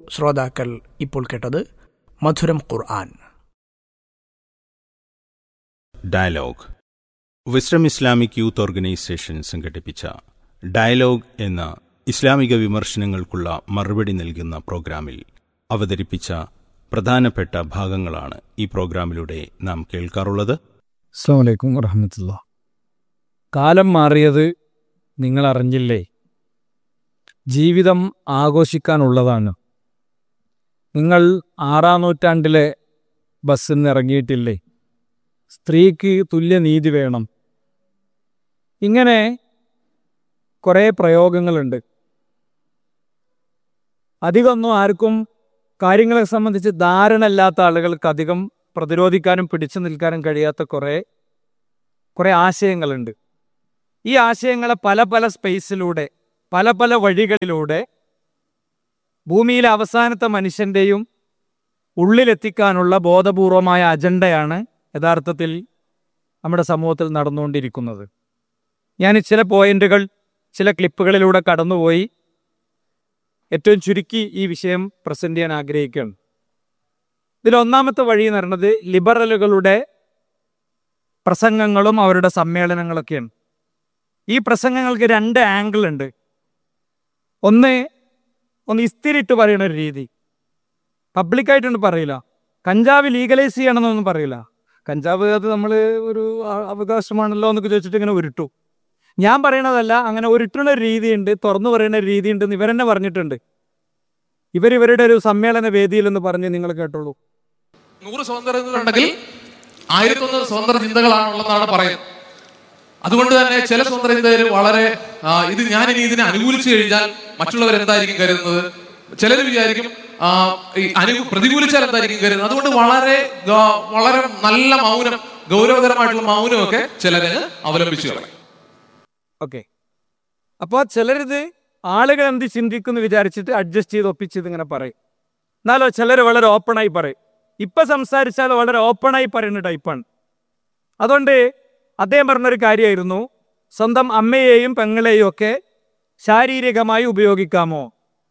ശ്രോതാക്കൾ ഇപ്പോൾ കേട്ടത് മധുരം Quran dialogue wisdom Islamic youth organisation സംഘടിപ്പിച്ച ഡയലോഗ് എന്ന ഇസ്ലാമിക വിമർശനങ്ങൾക്കുള്ള മറുപടി നൽകുന്ന പ്രോഗ്രാമിൽ അവതരിപ്പിച്ച പ്രധാനപ്പെട്ട ഭാഗങ്ങളാണ് ഈ പ്രോഗ്രാമിലൂടെ നാം കേൾക്കാറുള്ളത് അസ്സാം വലൈക്കും വറഹമത്തുള്ള കാലം മാറിയത് നിങ്ങൾ അറിഞ്ഞില്ലേ ജീവിതം ആഘോഷിക്കാനുള്ളതാണ് നിങ്ങൾ ആറാം നൂറ്റാണ്ടിലെ ബസ്സിൽ നിന്ന് ഇറങ്ങിയിട്ടില്ലേ സ്ത്രീക്ക് തുല്യനീതി വേണം ഇങ്ങനെ കുറേ പ്രയോഗങ്ങളുണ്ട് അധികമൊന്നും ആർക്കും കാര്യങ്ങളെ സംബന്ധിച്ച് ധാരണ ഇല്ലാത്ത ആളുകൾക്ക് അധികം പ്രതിരോധിക്കാനും പിടിച്ചു നിൽക്കാനും കഴിയാത്ത കുറേ കുറേ ആശയങ്ങളുണ്ട് ഈ ആശയങ്ങളെ പല പല സ്പേസിലൂടെ പല പല വഴികളിലൂടെ ഭൂമിയിലെ അവസാനത്തെ മനുഷ്യൻ്റെയും ഉള്ളിലെത്തിക്കാനുള്ള ബോധപൂർവമായ അജണ്ടയാണ് യഥാർത്ഥത്തിൽ നമ്മുടെ സമൂഹത്തിൽ നടന്നുകൊണ്ടിരിക്കുന്നത് ഞാൻ ചില പോയിന്റുകൾ ചില ക്ലിപ്പുകളിലൂടെ കടന്നുപോയി ഏറ്റവും ചുരുക്കി ഈ വിഷയം പ്രസന്റ് ചെയ്യാൻ ആഗ്രഹിക്കുകയാണ് ഇതിൽ ഒന്നാമത്തെ വഴി എന്ന് പറയുന്നത് ലിബറലുകളുടെ പ്രസംഗങ്ങളും അവരുടെ സമ്മേളനങ്ങളൊക്കെയാണ് ഈ പ്രസംഗങ്ങൾക്ക് രണ്ട് ആംഗിൾ ഉണ്ട് ഒന്ന് ഒന്ന് ഇസ്തിരിട്ട് പറയുന്ന ഒരു രീതി പബ്ലിക്കായിട്ടൊന്നും പറയില്ല കഞ്ചാവ് ലീഗലൈസ് ചെയ്യണമെന്നൊന്നും പറയില്ല കഞ്ചാവ് അത് നമ്മൾ ഒരു ആ- അവകാശമാണല്ലോ എന്നൊക്കെ ചോദിച്ചിട്ട് ഇങ്ങനെ ഉരുട്ടു ഞാൻ പറയണതല്ല അങ്ങനെ ഉരുട്ടുന്ന ഒരു രീതിയുണ്ട് തുറന്നു പറയുന്ന ഒരു രീതിയുണ്ട് എന്ന് ഇവരെന്നെ പറഞ്ഞിട്ടുണ്ട് ഇവർ ഇവരുടെ ഒരു സമ്മേളന വേദിയിൽ എന്ന് പറഞ്ഞ് നിങ്ങൾ കേട്ടോളൂ നൂറ് സ്വതന്ത്ര ചിന്തകളുണ്ടെങ്കിൽ ആയിരത്തൊന്ന് സ്വതന്ത്ര ചിന്തകളാണുള്ളതാണ് പറയുന്നത് അതുകൊണ്ട് തന്നെ ചില സ്വതന്ത്ര ചിന്തകർ വളരെ ആ, ഇത് ഞാൻ ഇനി ഇതിനെ അനുകൂലിച്ചു കഴിഞ്ഞാൽ മറ്റുള്ളവർ എന്തായിരിക്കും കരുതുന്നത് ചിലർ വിചാരിക്കും ആ, ഈ അനു പ്രതികൂലിച്ചാൽ എന്തായിരിക്കും കരുതുന്നത് അതുകൊണ്ട് വളരെ ഗ- വളരെ നല്ല മൗനം ഗൗരവകരമായിട്ടുള്ള മൗനമൊക്കെ ചിലര് അവലംബിച്ചു കളയും ഓക്കെ അപ്പോൾ ചിലരിത് ആളുകൾ എന്ത് ചിന്തിക്കുന്നു വിചാരിച്ചിട്ട് അഡ്ജസ്റ്റ് ചെയ്ത് ഒപ്പിച്ച് ഇതിങ്ങനെ പറയും എന്നാലോ ചിലർ വളരെ ഓപ്പണായി പറയും ഇപ്പം സംസാരിച്ചാൽ വളരെ ഓപ്പണായി പറയുന്ന ടൈപ്പാണ് അതുകൊണ്ട് അദ്ദേഹം പറഞ്ഞൊരു കാര്യമായിരുന്നു സ്വന്തം അമ്മയെയും പെങ്ങളെയും ഒക്കെ ശാരീരികമായി ഉപയോഗിക്കാമോ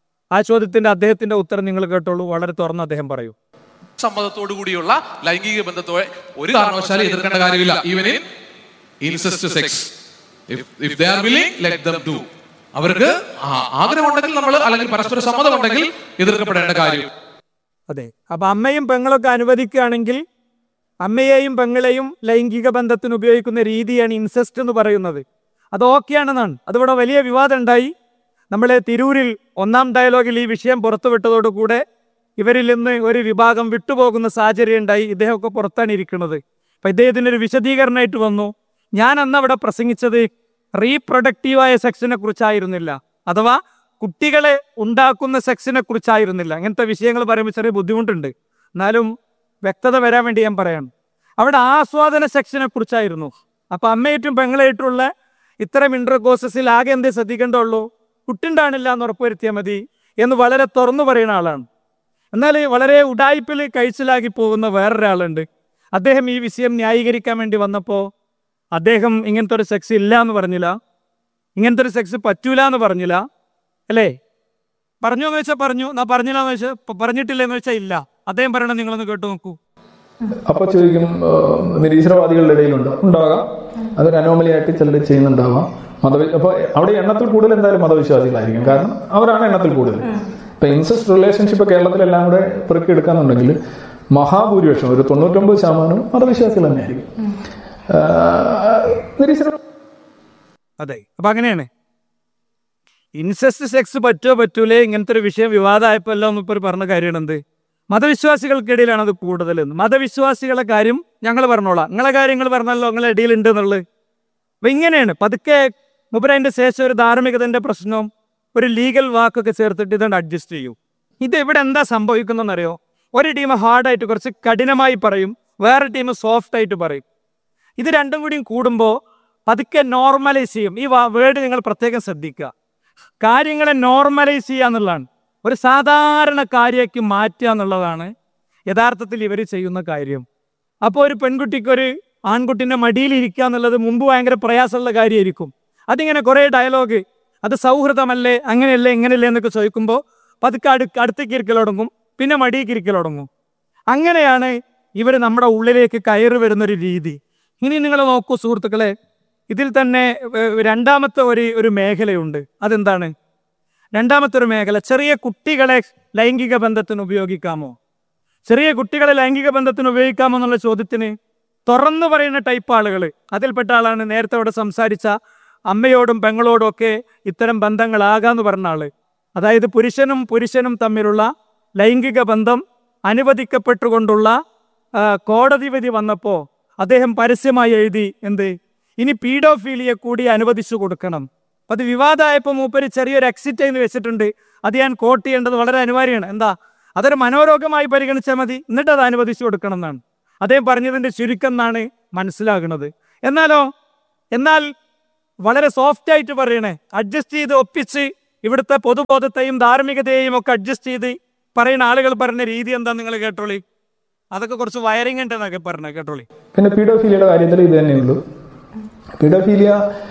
ആ ചോദ്യത്തിന്റെ അദ്ദേഹത്തിന്റെ ഉത്തരം നിങ്ങൾ കേട്ടോളൂ വളരെ തുറന്ന് അദ്ദേഹം പറയൂ സമ്മതത്തോടു കൂടിയുള്ള ലൈംഗിക ബന്ധത്തോടെ ഒരു കാരണവശാലും എതിർക്കേണ്ട കാര്യമില്ല even in incest sex if they are willing let them do അവർക്ക് ആ- ആഗ്രഹമുണ്ടെങ്കിൽ നമ്മൾ അല്ലെങ്കിൽ പരസ്പര സമ്മതമുണ്ടെങ്കിൽ എതിർക്കപ്പെടേണ്ട കാര്യം അതെ അപ്പൊ അമ്മയും പെങ്ങളൊക്കെ അനുവദിക്കുകയാണെങ്കിൽ അമ്മയെയും പെങ്ങളെയും ലൈംഗിക ബന്ധത്തിന് ഉപയോഗിക്കുന്ന രീതിയാണ് ഇൻസെസ്റ്റ് എന്ന് പറയുന്നത് അത് ഓക്കെയാണെന്നാണ് അതിവിടെ വലിയ വിവാദം ഉണ്ടായി നമ്മളെ തിരൂരിൽ ഒന്നാം ഡയലോഗിൽ ഈ വിഷയം പുറത്തുവിട്ടതോടുകൂടെ ഇവരിൽ നിന്ന് ഒരു വിഭാഗം വിട്ടുപോകുന്ന സാഹചര്യം ഉണ്ടായി ഇദ്ദേഹമൊക്കെ പുറത്താണ് ഇരിക്കുന്നത് അപ്പൊ ഇദ്ദേഹത്തിന് ഒരു വിശദീകരണമായിട്ട് വന്നു ഞാൻ അന്ന് അവിടെ പ്രസംഗിച്ചത് റീപ്രൊഡക്റ്റീവായ സെക്സിനെ കുറിച്ചായിരുന്നില്ല അഥവാ കുട്ടികളെ ഉണ്ടാക്കുന്ന സെക്സിനെ കുറിച്ചായിരുന്നില്ല അങ്ങനത്തെ വിഷയങ്ങൾ പറയുമ്പോൾ ചെറിയ ബുദ്ധിമുട്ടുണ്ട് എന്നാലും വ്യക്തത വരാൻ വേണ്ടി ഞാൻ പറയാണ് അവിടെ ആസ്വാദന സെക്ഷനെ കുറിച്ചായിരുന്നു അപ്പൊ അമ്മയായിട്ടും പെങ്ങളായിട്ടുള്ള ഇത്തരം ഇന്റർകോഴ്സസിൽ ആകെ എന്തേ ശ്രദ്ധിക്കേണ്ടുള്ളൂ കുട്ടുണ്ടാണില്ല എന്ന് ഉറപ്പുവരുത്തിയാൽ മതി എന്ന് വളരെ തുറന്നു പറയുന്ന ആളാണ് എന്നാൽ വളരെ ഉടായ്പിൽ കഴിച്ചിലാക്കി പോകുന്ന വേറൊരാളുണ്ട് അദ്ദേഹം ഈ വിഷയം ന്യായീകരിക്കാൻ വേണ്ടി വന്നപ്പോൾ അദ്ദേഹം ഇങ്ങനത്തെ ഒരു സെക്സ് ഇല്ല എന്ന് പറഞ്ഞില്ല ഇങ്ങനത്തെ ഒരു സെക്സ് പറ്റൂല എന്ന് പറഞ്ഞില്ല അല്ലേ പറഞ്ഞു എന്ന് വെച്ചാൽ പറഞ്ഞു നാ പറഞ്ഞില്ല എന്ന് വെച്ചാൽ പറഞ്ഞിട്ടില്ല എന്ന് വെച്ചാൽ ഇല്ല അദ്ദേഹം പറയണത് നിങ്ങളൊന്ന് കേട്ടു നോക്കൂ അപ്പൊ ചോദിക്കും ആ, നിരീശ്വരവാദികളുടെ ഇടയിലുണ്ട് ഉണ്ടാകാം അതൊരു അനോമലി ആയിട്ട് ചിലർ ചെയ്യുന്നുണ്ടാവാം മതവി അപ്പൊ അവിടെ എണ്ണത്തിൽ കൂടുതൽ എന്തായാലും മതവിശ്വാസികളായിരിക്കും കാരണം അവരാണ് എണ്ണത്തിൽ കൂടുതൽ ഇപ്പൊ ഇൻസെസ്റ്റ് റിലേഷൻഷിപ്പ് കേരളത്തിലെല്ലാം കൂടെ പെറുക്കി എടുക്കാന്നുണ്ടെങ്കിൽ മഹാഭൂരിപക്ഷം ഒരു തൊണ്ണൂറ്റൊമ്പത് ശതമാനം മതവിശ്വാസികൾ തന്നെയായിരിക്കും ആ, നിരീശ്വര അതെ അപ്പൊ അങ്ങനെയാണ് ഇൻസെസ്റ്റ് സെക്സ് പറ്റോ പറ്റൂലേ ഇങ്ങനത്തെ ഒരു വിഷയം വിവാദമായപ്പോ എല്ലാം ഒന്നും ഇപ്പോൾ പറഞ്ഞ കാര്യമാണ് എന്ത് മതവിശ്വാസികൾക്കിടയിലാണ് അത് കൂടുതൽ മതവിശ്വാസികളെ കാര്യം ഞങ്ങൾ പറഞ്ഞോളാം നിങ്ങളെ കാര്യങ്ങൾ പറഞ്ഞല്ലോ നിങ്ങളെ ഇടയിലുണ്ട് എന്നുള്ളത് അപ്പൊ ഇങ്ങനെയാണ് പതുക്കെ മുബരതിന്റെ ശേഷം ഒരു ധാർമ്മികതന്റെ പ്രശ്നവും ഒരു ലീഗൽ വാക്കൊക്കെ ചേർത്തിട്ട് ഇതുകൊണ്ട് അഡ്ജസ്റ്റ് ചെയ്യും ഇത് ഇവിടെ എന്താ സംഭവിക്കുന്നതെന്നറിയോ ഒരു ടീം ഹാർഡായിട്ട് കുറച്ച് കഠിനമായി പറയും വേറെ ടീം സോഫ്റ്റ് ആയിട്ട് പറയും ഇത് രണ്ടും കൂടിയും കൂടുമ്പോൾ പതുക്കെ നോർമലൈസ് ചെയ്യും ഈ വേർഡ് നിങ്ങൾ പ്രത്യേകം ശ്രദ്ധിക്കുക കാര്യങ്ങളെ നോർമലൈസ് ചെയ്യുക എന്നുള്ളതാണ് ഒരു സാധാരണ കാര്യമാക്കി മാറ്റുക എന്നുള്ളതാണ് യഥാർത്ഥത്തിൽ ഇവർ ചെയ്യുന്ന കാര്യം അപ്പോൾ ഒരു പെൺകുട്ടിക്ക് ഒരു ആൺകുട്ടിൻ്റെ മടിയിലിരിക്കുക എന്നുള്ളത് മുമ്പ് ഭയങ്കര പ്രയാസമുള്ള കാര്യമായിരിക്കും അതിങ്ങനെ കുറേ ഡയലോഗ് അത് സൗഹൃദമല്ലേ അങ്ങനെയല്ലേ ഇങ്ങനെയല്ലേ എന്നൊക്കെ ചോദിക്കുമ്പോൾ പതുക്കെ അടു അടുത്തേക്ക് ഇരിക്കൽ തുടങ്ങും പിന്നെ മടിയേക്ക് ഇരിക്കൽ തുടങ്ങും അങ്ങനെയാണ് ഇവർ നമ്മുടെ ഉള്ളിലേക്ക് കയറി വരുന്നൊരു രീതി ഇനി നിങ്ങൾ നോക്കൂ സുഹൃത്തുക്കളെ ഇതിൽ തന്നെ ഏർ, രണ്ടാമത്തെ ഒരു ഒരു മേഖലയുണ്ട് അതെന്താണ് രണ്ടാമത്തെ ഒരു മേഖല ചെറിയ കുട്ടികളെ ലൈംഗിക ബന്ധത്തിന് ഉപയോഗിക്കാമോ ചെറിയ കുട്ടികളെ ലൈംഗിക ബന്ധത്തിന് ഉപയോഗിക്കാമോ എന്നുള്ള ചോദ്യത്തിന് തുറന്നു പറയുന്ന ടൈപ്പ് ആളുകൾ അതിൽപ്പെട്ട ആളാണ് നേരത്തെ അവിടെ സംസാരിച്ച അമ്മയോടും പെങ്ങളോടും ഒക്കെ ഇത്തരം ബന്ധങ്ങളാകാന്ന് പറഞ്ഞ ആള് അതായത് പുരുഷനും പുരുഷനും തമ്മിലുള്ള ലൈംഗിക ബന്ധം അനുവദിക്കപ്പെട്ടുകൊണ്ടുള്ള ആ, കോടതി വിധി വന്നപ്പോൾ അദ്ദേഹം പരസ്യമായി എഴുതി എന്ത് ഇനി പീഡോഫീലിയെ കൂടി അനുവദിച്ചു കൊടുക്കണം അപ്പൊ അത് വിവാദമായപ്പോൾ മൂപ്പര് ചെറിയൊരു എക്സിറ്റ് എന്ന് വെച്ചിട്ടുണ്ട് അത് ഞാൻ കോട്ട് ചെയ്യേണ്ടത് വളരെ അനിവാര്യമാണ് എന്താ അതൊരു മനോരോഗമായി പരിഗണിച്ചാൽ മതി എന്നിട്ട് അത് അനുവദിച്ചു കൊടുക്കണം എന്നാണ് അദ്ദേഹം പറഞ്ഞതിന്റെ ചുരുക്കം എന്നാണ് മനസ്സിലാകുന്നത് എന്നാലോ എന്നാൽ വളരെ സോഫ്റ്റ് ആയിട്ട് പറയണേ അഡ്ജസ്റ്റ് ചെയ്ത് ഒപ്പിച്ച് ഇവിടുത്തെ പൊതുബോധത്തെയും ധാർമ്മികതയെയും ഒക്കെ അഡ്ജസ്റ്റ് ചെയ്ത് പറയുന്ന ആളുകൾ പറഞ്ഞ രീതി എന്താ നിങ്ങൾ കേട്ടോളി അതൊക്കെ കുറച്ച് വയറിംഗ് ഉണ്ടെന്നൊക്കെ പറഞ്ഞ കേട്ടോളി പിന്നെ പീഡോഫീലിയയുടെ കാര്യത്തിൽ ഇത് തന്നെയുള്ളൂ പീഡോഫീലിയ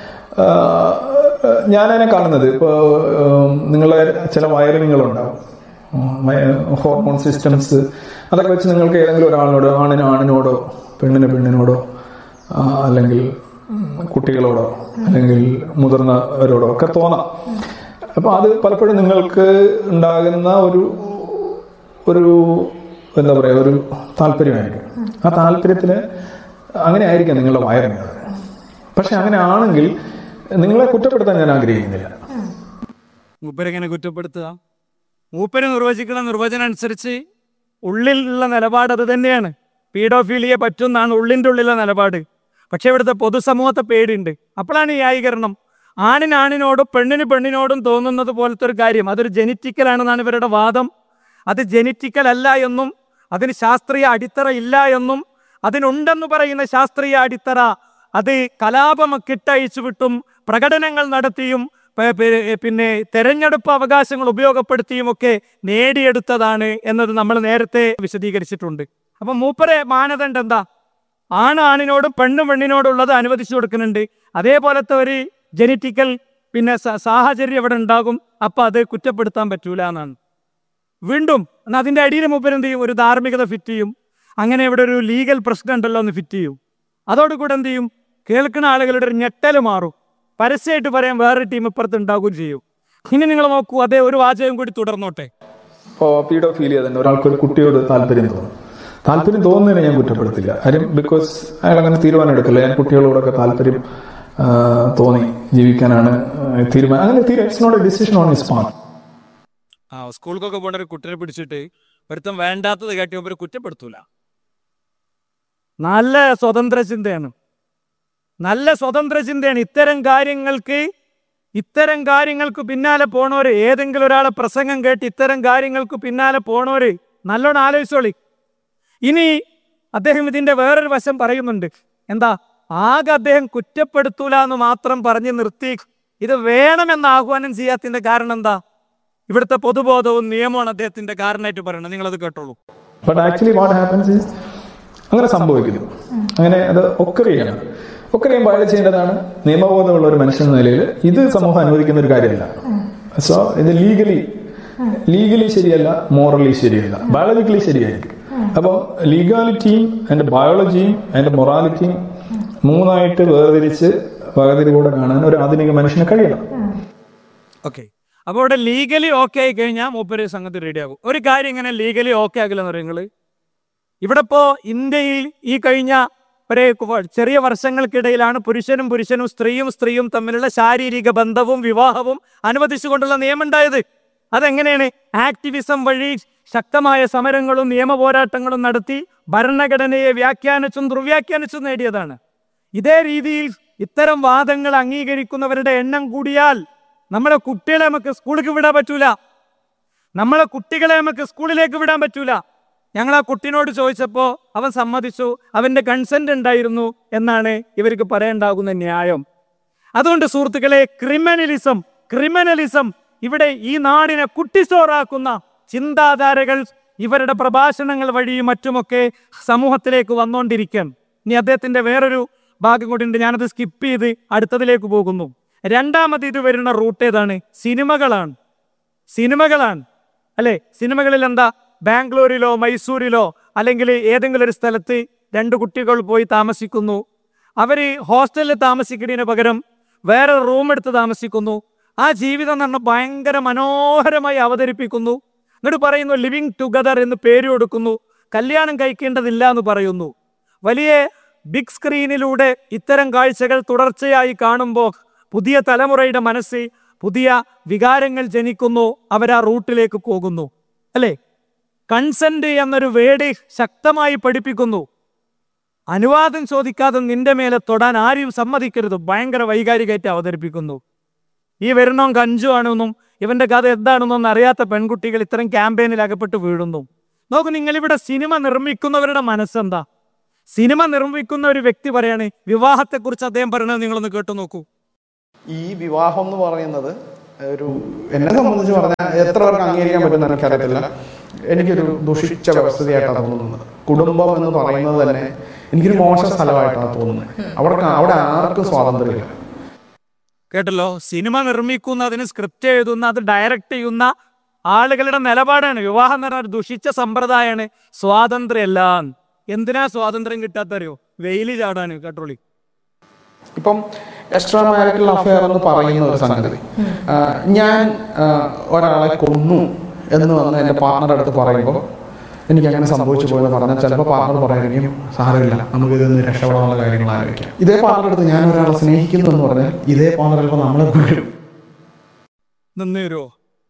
ഞാനതിനെ കാണുന്നത് ഇപ്പോൾ നിങ്ങളെ ചില വയറിങ്ങുകളുണ്ടാവും ഹോർമോൺ സിസ്റ്റംസ് അതൊക്കെ വെച്ച് നിങ്ങൾക്ക് ഏതെങ്കിലും ഒരാളിനോട് ആണിന് ആണിനോടോ പെണ്ണിന് പെണ്ണിനോടോ ആ, അല്ലെങ്കിൽ ഉം, കുട്ടികളോടോ അല്ലെങ്കിൽ മുതിർന്നവരോടോ ഒക്കെ തോന്നാം അപ്പോൾ അത് പലപ്പോഴും നിങ്ങൾക്ക് ഉണ്ടാകുന്ന ഒരു ഒരു എന്താ പറയുക ഒരു താല്പര്യമായിരിക്കും ആ താല്പര്യത്തിന് അങ്ങനെ ആയിരിക്കാം നിങ്ങളുടെ വയറിങ്ങുകൾ പക്ഷെ അങ്ങനെ ആണെങ്കിൽ നിങ്ങളെ കുറ്റപ്പെടുത്താൻ ഞാൻ ആഗ്രഹിക്കുന്നില്ല മൂപ്പരെങ്ങനെ കുറ്റപ്പെടുത്തുക മൂപ്പര് നിർവചിക്കുന്ന നിർവചനം അനുസരിച്ച് ഉള്ളിലുള്ള നിലപാട് അത് തന്നെയാണ് പീഡോഫീലിയെ പറ്റുന്നാണ് ഉള്ളിൻ്റെ ഉള്ളിലെ നിലപാട് പക്ഷെ ഇവിടുത്തെ പൊതുസമൂഹത്തെ പേടിയുണ്ട് അപ്പോഴാണ് ഈ ന്യായീകരണം ആണിന് ആണിനോടും പെണ്ണിന് പെണ്ണിനോടും തോന്നുന്നത് പോലത്തെ ഒരു കാര്യം അതൊരു ജനറ്റിക്കലാണെന്നാണ് ഇവരുടെ വാദം അത് ജനറ്റിക്കൽ അല്ല എന്നും അതിന് ശാസ്ത്രീയ അടിത്തറ ഇല്ല എന്നും അതിനുണ്ടെന്ന് പറയുന്ന ശാസ്ത്രീയ അടിത്തറ അത് കലാപമൊക്കെ ഇട്ടയച്ചു വിട്ടും പ്രകടനങ്ങൾ നടത്തിയും പ- പി- പിന്നെ തെരഞ്ഞെടുപ്പ് അവകാശങ്ങൾ ഉപയോഗപ്പെടുത്തിയും ഒക്കെ നേടിയെടുത്തതാണ് എന്നത് നമ്മൾ നേരത്തെ വിശദീകരിച്ചിട്ടുണ്ട് അപ്പൊ മൂപ്പരെ മാനദണ്ഡം എന്താ ആണ് ആണിനോടും പെണ്ണ് പെണ്ണിനോടുള്ളത് അനുവദിച്ചു കൊടുക്കുന്നുണ്ട് അതേപോലത്തെ ഒരു ജനറ്റിക്കൽ പിന്നെ സ- സാഹചര്യം ഇവിടെ ഉണ്ടാകും അപ്പൊ അത് കുറ്റപ്പെടുത്താൻ പറ്റൂല എന്നാണ് വീണ്ടും എന്നാൽ അതിന്റെ അടിയിൽ മൂപ്പർ എന്ത് ചെയ്യും ഒരു ധാർമ്മികത ഫിറ്റ് ചെയ്യും അങ്ങനെ ഇവിടെ ഒരു ലീഗൽ പ്രശ്നം ഉണ്ടല്ലോ എന്ന് ഫിറ്റ് ചെയ്യും അതോടുകൂടെ എന്ത് ചെയ്യും കേൾക്കുന്ന ആളുകളുടെ ഒരു ഞെട്ടൽ മാറും പരസ്യമായിട്ട് പറയാൻ വേറൊരു ടീം ഇപ്പുറത്ത് ഉണ്ടാകുകയും ചെയ്യും ഇനി നിങ്ങൾ നോക്കൂ അതേ ഒരു വാചകം കൂടി തുടർന്നോട്ടെ ഇപ്പോൾ പീഡോഫീലിയ തന്നെ ഒരാൾക്ക് ഒരു കുട്ടിയോട് താല്പര്യം തോന്നും താല്പര്യം തോന്നുന്നതിനെ ഞാൻ കുറ്റപ്പെടുത്തില്ല കാര്യം ബിക്കോസ് അയാൾ അങ്ങനെ തീരുമാനം എടുക്കില്ല ഞാൻ കുട്ടികളോടൊക്കെ താല്പര്യം ആ, തോന്നി ജീവിക്കാനാണ് ആ, തീരുമാനം അങ്ങനെ it's not a decision on his part ആ സ്കൂളിലൊക്കെ പോണ ഒരു കുട്ടിനെ പിടിച്ചിട്ട് ഒരുത്തം വേണ്ടാത്തത് കാട്ടിയപ്പോൾ ഒരു കുറ്റപ്പെടുത്തൂല നല്ല സ്വതന്ത്ര ചിന്തയാണ് നല്ല സ്വതന്ത്ര ചിന്തയാണ് ഇത്തരം കാര്യങ്ങൾക്ക് ഇത്തരം കാര്യങ്ങൾക്ക് പിന്നാലെ പോണവര് ഏതെങ്കിലും ഒരാളെ പ്രസംഗം കേട്ട് ഇത്തരം കാര്യങ്ങൾക്ക് പിന്നാലെ പോണവര് നല്ലോണം ആലോചിച്ചോളി ഇനി അദ്ദേഹം ഇതിന്റെ വേറൊരു വശം പറയുന്നുണ്ട് എന്താ ആകെ അദ്ദേഹം കുറ്റപ്പെടുത്തൂല എന്ന് മാത്രം പറഞ്ഞ് നിർത്തി ഇത് വേണമെന്ന് ആഹ്വാനം ചെയ്യാത്തതിന്റെ കാരണം എന്താ ഇവിടുത്തെ പൊതുബോധവും നിയമമാണ് അദ്ദേഹത്തിന്റെ കാരണമായിട്ട് പറയുന്നത് നിങ്ങളത് കേട്ടോളൂ but actually what happens is അങ്ങനെ സംഭവിക്കുന്നു അങ്ങനെ അത് ഒക്കറിയാണ് ഒക്കറിയും വയൽ ചെയ്യേണ്ടതാണ് നിയമബോധമുള്ള ഒരു മനുഷ്യൻ എന്ന നിലയിൽ ഇത് സമൂഹം അനുവദിക്കുന്ന ഒരു കാര്യമല്ല സോ ഇത് ലീഗലി ലീഗലി ശരിയല്ല മോറലി ശരിയല്ല ബയോളജിക്കലി ശരിയായിരിക്കും അപ്പോൾ ലീഗാലിറ്റിയും അതിന്റെ ബയോളജിയും അതിന്റെ മൊറാലിറ്റിയും മൂന്നായിട്ട് വേർതിരിച്ച് വേർതിരികൂടെ കാണാൻ ഒരു ആധുനിക മനുഷ്യന് കഴിയണം ഓക്കെ അപ്പോൾ ഇവിടെ ലീഗലി ഓക്കെ ആയി കഴിഞ്ഞാൽ മൂപ്പര് സംഗതി റെഡി ആകും ഒരു കാര്യം ഇങ്ങനെ ലീഗലി ഓക്കെ ആകില്ല എന്ന് പറയുന്നത് ഇവിടെ ഇപ്പോ ഇന്ത്യയിൽ ഈ കഴിഞ്ഞ ഒരു കു- ചെറിയ വർഷങ്ങൾക്കിടയിലാണ് പുരുഷനും പുരുഷനും സ്ത്രീയും സ്ത്രീയും തമ്മിലുള്ള ശാരീരിക ബന്ധവും വിവാഹവും അനുവദിച്ചുകൊണ്ടുള്ള നിയമം ഉണ്ടായത് അതെങ്ങനെയാണ് ആക്ടിവിസം വഴി ശക്തമായ സമരങ്ങളും നിയമ പോരാട്ടങ്ങളും നടത്തി ഭരണഘടനയെ വ്യാഖ്യാനിച്ചും ദുർവ്യാഖ്യാനിച്ചും നേടിയതാണ് ഇതേ രീതിയിൽ ഇത്തരം വാദങ്ങൾ അംഗീകരിക്കുന്നവരുടെ എണ്ണം കൂടിയാൽ നമ്മളെ കുട്ടികളെ നമുക്ക് സ്കൂളിലേക്ക് വിടാൻ പറ്റൂല നമ്മളെ കുട്ടികളെ നമുക്ക് സ്കൂളിലേക്ക് വിടാൻ പറ്റൂല ഞങ്ങൾ ആ കുട്ടിനോട് ചോദിച്ചപ്പോൾ അവൻ സമ്മതിച്ചു അവന്റെ കൺസെന്റ് ഉണ്ടായിരുന്നു എന്നാണ് ഇവർക്ക് പറയേണ്ടാകുന്ന ന്യായം അതുകൊണ്ട് സുഹൃത്തുക്കളെ ക്രിമിനലിസം ക്രിമിനലിസം ഇവിടെ ഈ നാടിനെ കുട്ടിച്ചോറാക്കുന്ന ചിന്താധാരകൾ ഇവരുടെ പ്രഭാഷണങ്ങൾ വഴിയും മറ്റുമൊക്കെ സമൂഹത്തിലേക്ക് വന്നുകൊണ്ടിരിക്കുകയാണ് ഇനി അദ്ദേഹത്തിന്റെ വേറൊരു ഭാഗം കൂടി ഉണ്ട് ഞാനത് സ്കിപ്പ് ചെയ്ത് അടുത്തതിലേക്ക് പോകുന്നു രണ്ടാമത് ഇത് വരുന്ന റൂട്ട് ഏതാണ് സിനിമകളാണ് സിനിമകളാണ് അല്ലെ സിനിമകളിൽ എന്താ ബാംഗ്ലൂരിലോ മൈസൂരിലോ അല്ലെങ്കിൽ ഏതെങ്കിലും ഒരു സ്ഥലത്ത് രണ്ട് കുട്ടികൾ പോയി താമസിക്കുന്നു അവർ ഹോസ്റ്റലിൽ താമസിക്കുന്നതിന് പകരം വേറെ റൂം എടുത്ത് താമസിക്കുന്നു ആ ജീവിതം എന്ന് പറഞ്ഞാൽ ഭയങ്കര മനോഹരമായി അവതരിപ്പിക്കുന്നു എന്നിട്ട് പറയുന്നു ലിവിങ് ടുഗദർ എന്ന് പേര് കൊടുക്കുന്നു കല്യാണം കഴിക്കേണ്ടതില്ല എന്ന് പറയുന്നു വലിയ ബിഗ് സ്ക്രീനിലൂടെ ഇത്തരം കാഴ്ചകൾ തുടർച്ചയായി കാണുമ്പോൾ പുതിയ തലമുറയുടെ മനസ്സിൽ പുതിയ വികാരങ്ങൾ ജനിക്കുന്നു അവർ ആ റൂട്ടിലേക്ക് പോകുന്നു അല്ലേ കൺസെന്റ് എന്നൊരു വേട് ശക്തമായി പഠിപ്പിക്കുന്നു അനുവാദം ചോദിക്കാതെ നിന്റെ മേലെ തൊടാൻ ആരും സമ്മതിക്കരുത് ഭയങ്കര വൈകാരികമായിട്ട് അവതരിപ്പിക്കുന്നു ഈ വരുന്നവൻ കഞ്ചു ആണെന്നും ഇവന്റെ കഥ എന്താണെന്നൊന്നും അറിയാത്ത പെൺകുട്ടികൾ ഇത്തരം ക്യാമ്പയിനിൽ അകപ്പെട്ട് വീഴുന്നു നോക്കൂ നിങ്ങളിവിടെ സിനിമ നിർമ്മിക്കുന്നവരുടെ മനസ്സെന്താ സിനിമ നിർമ്മിക്കുന്ന ഒരു വ്യക്തി പറയാണ് വിവാഹത്തെക്കുറിച്ച് അദ്ദേഹം പറയുന്നത് നിങ്ങളൊന്ന് കേട്ടു നോക്കൂ ഈ വിവാഹം എന്ന് പറയുന്നത് ഒരു എന്നെ സംബന്ധിച്ച് പറഞ്ഞാൽ എത്ര പേർക്ക് അംഗീകരിക്കാൻ പറ്റുമെന്ന് എനിക്കറിയത്തില്ല എനിക്കൊരു ദുഷിച്ച വ്യവസ്ഥയായിട്ടാണ് തോന്നുന്നത് കുടുംബം എന്ന് പറയുന്നത് തന്നെ എനിക്കൊരു മോശം സ്ഥലമായിട്ടാണ് തോന്നുന്നത് അവിടെ അവിടെ ആർക്കും സ്വാതന്ത്ര്യമില്ല കേട്ടല്ലോ സിനിമ നിർമ്മിക്കുന്ന അതിന് സ്ക്രിപ്റ്റ് എഴുതുന്ന അത് ഡയറക്റ്റ് ചെയ്യുന്ന ആളുകളുടെ നിലപാടാണ് വിവാഹം എന്ന് പറഞ്ഞാൽ ഒരു ദുഷിച്ച സമ്പ്രദായമാണ് സ്വാതന്ത്ര്യമല്ല എന്തിനാ സ്വാതന്ത്ര്യം കിട്ടാത്തറിയോ വെയില് ചാടാന് കേട്ടോളി ഇപ്പം എക്സ്ട്രാ മാരിറ്റൽ അഫെയർ എന്ന് പറയുന്ന ഒരു സംഗതി ആ, ഞാൻ ആ, ഒരാളെ കൊന്നു എന്ന് വന്ന് എൻ്റെ പാർട്ണറുടെ അടുത്ത് പറയുമ്പോൾ എനിക്ക് അങ്ങനെ സംഭവിച്ചു പോയെന്ന് പറഞ്ഞാൽ ചിലപ്പോൾ പാർട്ണർ പറയുകയും സാരമില്ല നമുക്ക് ഇതൊന്ന് രക്ഷപ്പെടാനുള്ള കാര്യങ്ങൾ ആലോചിക്കാം ഇതേ പാർട്ണറുടെ അടുത്ത് ഞാൻ ഒരാളെ സ്നേഹിക്കുന്നു എന്ന് പറഞ്ഞാൽ ഇതേ പാർട്ണർ ചിലപ്പോൾ നമ്മളെ കൊല്ലും നിന്ന് തരുമോ